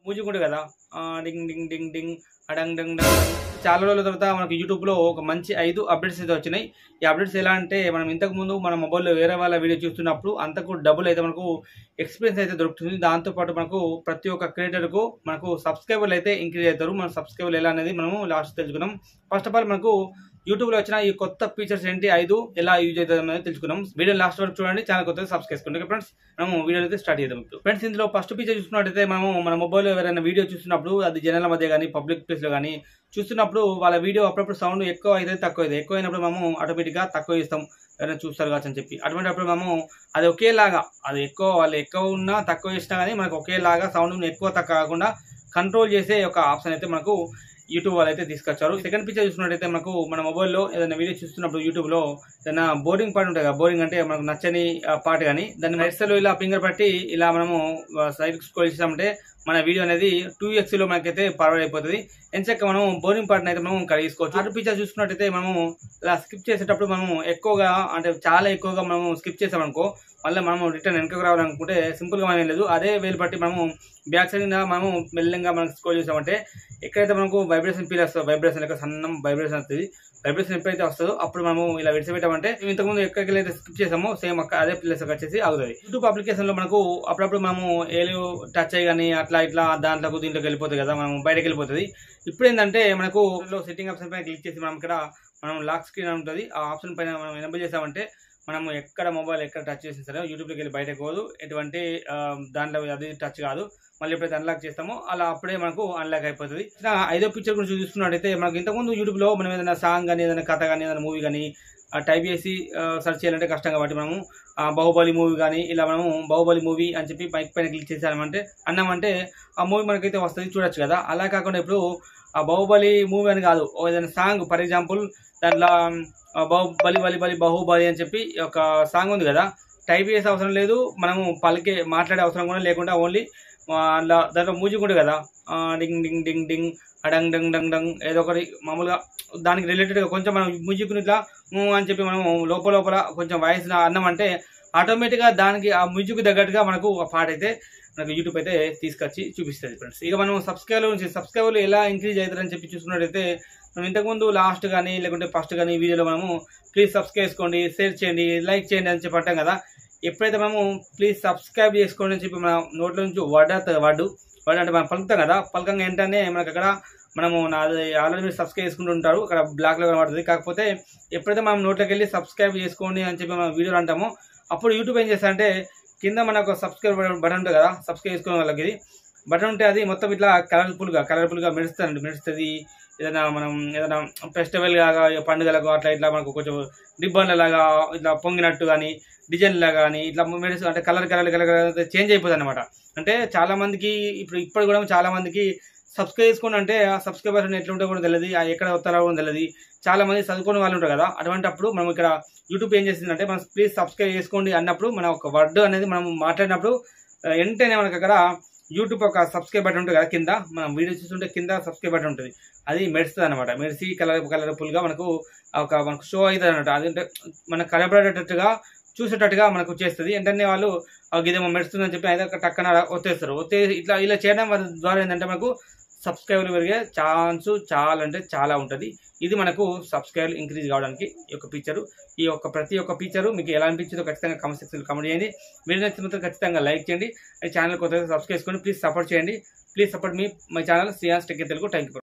music ఉంటుంది కదా ఆ, డింగ్ డింగ్ డింగ్ డింగ్ అడంగ్ డంగ్ డంగ్ చాలా రోజుల తర్వాత మనకు యూట్యూబ్లో ఒక మంచి ఐదు అప్డేట్స్ అయితే వచ్చినాయి ఈ అప్డేట్స్ ఎలా అంటే మనం ఇంతకు ముందు మన మొబైల్లో వేరే వాళ్ళ వీడియో చూస్తున్నప్పుడు అంతకు డబుల్ అయితే మనకు ఎక్స్పీరియన్స్ అయితే దొరుకుతుంది దాంతోపాటు మనకు ప్రతి ఒక్క క్రియేటర్కు మనకు సబ్స్క్రైబర్లు అయితే ఇంక్రీజ్ అవుతారు మన సబ్స్క్రైబర్లు ఎలా అనేది మనము లాస్ట్ తెలుసుకున్నాం ఫస్ట్ ఆఫ్ ఆల్ మనకు యూట్యూబ్లో వచ్చిన ఈ కొత్త ఫీచర్స్ ఏంటి ఐదు ఎలా యూజ్ అవుతుంది అనేది తెలుసుకున్నాం వీడియో లాస్ట్ వరకు చూడండి ఛానల్ కొత్తగా సబ్స్క్రైబ్ చేసుకోండి ఓకే ఫ్రెండ్స్ మనము వీడియో అయితే స్టార్ట్ చేద్దాం ఇప్పుడు ఫ్రెండ్స్ ఇందులో ఫస్ట్ ఫీచర్ చూసుకున్నట్టయితే మనము మన మొబైల్లో ఎవరైనా వీడియో చూస్తున్నప్పుడు అది జనాల మధ్య కానీ పబ్లిక్ ప్లేస్లో కానీ చూస్తున్నప్పుడు వాళ్ళ వీడియో అప్పుడప్పుడు సౌండ్ ఎక్కువ అయితే తక్కువ అయితే ఎక్కువ అయినప్పుడు మనము ఆటోమేటిక్గా తక్కువ ఇస్తాం ఎవరైనా చూస్తారు కావచ్చు అని చెప్పి అటువంటి అప్పుడు మనము అది ఒకేలాగా అది ఎక్కువ వాళ్ళు ఎక్కువ ఉన్నా తక్కువ చేసినా కానీ మనకు ఒకేలాగా సౌండ్ ఎక్కువ తక్కువ కాకుండా కంట్రోల్ చేసే ఒక ఆప్షన్ అయితే మనకు యూట్యూబ్ వాళ్ళు అయితే తీసుకొచ్చారు సెకండ్ పిక్చర్ చూసుకున్నట్టయితే మనకు మన మొబైల్లో ఏదైనా వీడియో చూస్తున్నప్పుడు యూట్యూబ్లో ఏదైనా బోరింగ్ పార్ట్ ఉంటుంది కదా బోరింగ్ అంటే మనకు నచ్చని పార్ట్ కానీ దాన్ని నెక్స్ట్లో ఇలా ఫింగర్ పట్టి ఇలా మనము సైడ్ స్క్రోల్ చేసామంటే మన వీడియో అనేది టూ లో మనకైతే ఫార్వర్డ్ అయిపోతుంది ఎంచక్క మనం బోరింగ్ పార్ట్ని అయితే మనం కడిగేసుకోవచ్చు అటు పిక్చర్ చూసుకున్నట్టయితే మనము ఇలా స్కిప్ చేసేటప్పుడు మనము ఎక్కువగా అంటే చాలా ఎక్కువగా మనము స్కిప్ చేసామనుకో మళ్ళీ మనము రిటర్న్ వెనకకు రావాలనుకుంటే సింపుల్గా మనం ఏం లేదు అదే వేలు పట్టి మనము బ్యాక్ సైడ్ మనము మెల్లంగా మనం స్క్రోల్ చేసామంటే ఎక్కడైతే మనకు వైబ్రేషన్ ఫీల్ వస్తుందో వైబ్రేషన్ లెక్క సన్నం వైబ్రేషన్ వస్తుంది వైబ్రేషన్ ఎప్పుడైతే వస్తుందో అప్పుడు మనము ఇలా విడిచిపెట్టామంటే ఇంతకుముందు ఎక్కడికి అయితే స్కిప్ చేసామో సేమ్ అక్క అదే ప్లేస్ వచ్చేసి ఆగుతుంది యూట్యూబ్ అప్లికేషన్ లో మనకు అప్పుడప్పుడు మనము ఏలు టచ్ అయ్యి కానీ అట్లా ఇట్లా దాంట్లోకి దీంట్లోకి వెళ్ళిపోతుంది కదా మనం బయటకు వెళ్ళిపోతుంది ఇప్పుడు ఏంటంటే మనకు సెట్టింగ్ ఆప్షన్ పైన క్లిక్ చేసి మనం ఇక్కడ మనం లాక్ స్క్రీన్ అని ఉంటుంది ఆ ఆప్షన్ పైన మనం ఎనబుల్ చేసామంటే మనము ఎక్కడ మొబైల్ ఎక్కడ టచ్ చేసినా సరే యూట్యూబ్లోకి వెళ్ళి బయటకు పోదు ఎటువంటి ఆ, దాంట్లో అది టచ్ కాదు మళ్ళీ ఎప్పుడైతే అన్లాక్ చేస్తామో అలా అప్పుడే మనకు అన్లాక్ అయిపోతుంది ఇట్లా ఐదో పిక్చర్ గురించి చూసుకున్నట్టయితే మనకు ఇంతకుముందు యూట్యూబ్లో మనం ఏదైనా సాంగ్ కానీ ఏదైనా కథ కానీ ఏదైనా మూవీ కానీ టైప్ చేసి సెర్చ్ చేయాలంటే కష్టం కాబట్టి మనము ఆ, బాహుబలి మూవీ కానీ ఇలా మనము బాహుబలి మూవీ అని చెప్పి బైక్ పైన క్లిక్ చేసామంటే అన్నామంటే ఆ మూవీ మనకైతే వస్తుంది చూడొచ్చు కదా అలా కాకుండా ఇప్పుడు ఆ బాహుబలి మూవీ అని కాదు ఓ ఏదైనా సాంగ్ ఫర్ ఎగ్జాంపుల్ దాంట్లో ఆ, బాహు బలి బలి బలి బాహుబలి అని చెప్పి ఒక సాంగ్ ఉంది కదా టైప్ చేసే అవసరం లేదు మనము పలికే మాట్లాడే అవసరం కూడా లేకుండా ఓన్లీ అలా దాంట్లో మ్యూజిక్ ఉంటుంది కదా ఆ, డింగ్ డింగ్ డింగ్ డింగ్ అడంగ్ డంగ్ డంగ్ డంగ్ ఏదో ఒకటి మామూలుగా దానికి రిలేటెడ్గా కొంచెం మనం మ్యూజిక్ని ఇట్లా ఊ అని చెప్పి మనం లోపల లోపల కొంచెం వాయిస్ అన్నామంటే ఆటోమేటిక్గా దానికి ఆ మ్యూజిక్ తగ్గట్టుగా మనకు ఒక పాట అయితే మనకు యూట్యూబ్ అయితే తీసుకొచ్చి చూపిస్తుంది ఫ్రెండ్స్ ఇక మనం సబ్స్క్రైబర్ నుంచి సబ్స్క్రైబర్లు ఎలా ఇంక్రీజ్ అవుతారని చెప్పి చూసుకున్నట్టయితే మనం ఇంతకుముందు లాస్ట్ కానీ లేకుంటే ఫస్ట్ కానీ ఈ వీడియోలో మనము ప్లీజ్ సబ్స్క్రైబ్ చేసుకోండి షేర్ చేయండి లైక్ చేయండి అని చెప్పి అంటాం కదా ఎప్పుడైతే మనము ప్లీజ్ సబ్స్క్రైబ్ చేసుకోండి అని చెప్పి మన నోట్ల నుంచి వర్డ్ అవుతుంది వర్డ్ వర్డ్ అంటే మనం పలుకుతాం కదా పలకంగా ఏంటనే మనకు అక్కడ మనము నాది ఆల్రెడీ మీరు సబ్స్క్రైబ్ చేసుకుంటూ ఉంటారు అక్కడ బ్లాక్లో కనబడుతుంది కాకపోతే ఎప్పుడైతే మనం నోట్లోకి వెళ్ళి సబ్స్క్రైబ్ చేసుకోండి అని చెప్పి మనం వీడియోలు అంటామో అప్పుడు యూట్యూబ్ ఏం చేస్తారంటే కింద మనకు సబ్స్క్రైబ్ బటన్ ఉంటుంది కదా సబ్స్క్రైబ్ చేసుకునే వాళ్ళకి ఇది బటన్ ఉంటే అది మొత్తం ఇట్లా కలర్ఫుల్గా కలర్ఫుల్గా మెరుస్తుంది మెరుస్తుంది ఏదైనా మనం ఏదైనా ఫెస్టివల్ లాగా పండుగలకు అట్లా ఇట్లా మనకు కొంచెం రిబ్బన్ల లాగా ఇట్లా పొంగినట్టు కానీ డిజైన్ లాగా కానీ ఇట్లా మెరుస్తూ అంటే colour colour colour colour change అయిపోతుంది అనమాట అంటే చాలా మందికి ఇప్పుడు ఇప్పుడు కూడా చాలా మందికి సబ్స్క్రైబ్ చేసుకోండి అంటే ఆ సబ్స్క్రైబర్స్ ఎట్లా ఉంటే కూడా తెలియదు ఆ ఎక్కడ వస్తారో కూడా తెలియదు చాలా మంది చదువుకునే వాళ్ళు ఉంటారు కదా అటువంటి అప్పుడు మనం ఇక్కడ యూట్యూబ్ ఏం చేసిందంటే మనం ప్లీజ్ సబ్స్క్రైబ్ చేసుకోండి అన్నప్పుడు మన ఒక వర్డ్ అనేది మనం మాట్లాడినప్పుడు ఆ, వెంటనే మనకి అక్కడ యూట్యూబ్ ఒక సబ్స్క్రైబ్ బటన్ ఉంటుంది కదా కింద మనం వీడియో చూస్తుంటే కింద సబ్స్క్రైబ్ బటన్ ఉంటుంది అది మెరుస్తుంది అనమాట మెరిసి కలర్ కలర్ఫుల్గా మనకు ఒక మనకు షో అవుతుంది అనమాట అదంటే మనకు కనబడేటట్టుగా చూసేటట్టుగా మనకు చేస్తుంది వెంటనే వాళ్ళు "ఆ, ఇదేమో మెరుస్తుందని చెప్పి అయితే ఒక టక్కన ఒత్తేస్తారు ఒత్తే ఇట్లా ఇలా చేయడం వల్ల ద్వారా ఏంటంటే మనకు సబ్స్క్రైబర్లు పెరిగే ఛాన్స్ చాలా అంటే చాలా ఉంటుంది ఇది మనకు సబ్స్క్రైబర్ ఇంక్రీజ్ కావడానికి ఈ యొక్క ఫీచరు ఈ యొక్క ప్రతి ఒక్క ఫీచరు మీకు ఎలా అనిపించిందో ఖచ్చితంగా కామెంట్ సెక్షన్లో కామెంట్ చేయండి మీరు నచ్చినంత ఖచ్చితంగా లైక్ చేయండి ఈ ఛానల్ కొత్తగా సబ్స్క్రైబ్ చేసుకోండి ప్లీజ్ సపోర్ట్ చేయండి ప్లీజ్ సపోర్ట్ మీ మై ఛానల్ సియాస్ టెక్ తెలుగు థ్యాంక్ యూ